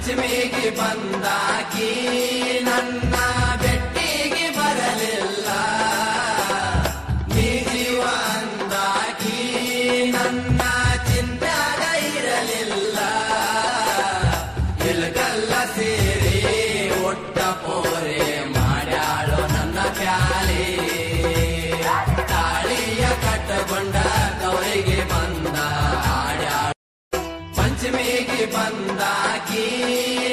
ಪಂಚಮಿಗೆ ಬಂದಾಕಿ ನನ್ನ ಬೆಟ್ಟಿಗೆ ಬರಲಿಲ್ಲ ನೀ ಜೀವ ಅಂದಾಕಿ ನನ್ನ ಚಿಂತ್ಯಾಗ ಇರಲಿಲ್ಲ ಇಲ್ಗಲ್ಲ ಸೇರಿ ಒಟ್ಟ ಪೋರೆ ಮಾಡ್ಯಾಳು ನನ್ನ ಪ್ಯಾಲೆ ತಾಳಿಯ ಕಟ್ಟಕೊಂಡ ಕವರಿಗೆ ಬಂದ ಆಡ್ಯಾಳು ಪಂಚಮಿಗೆ ಬಂದಾಕಿ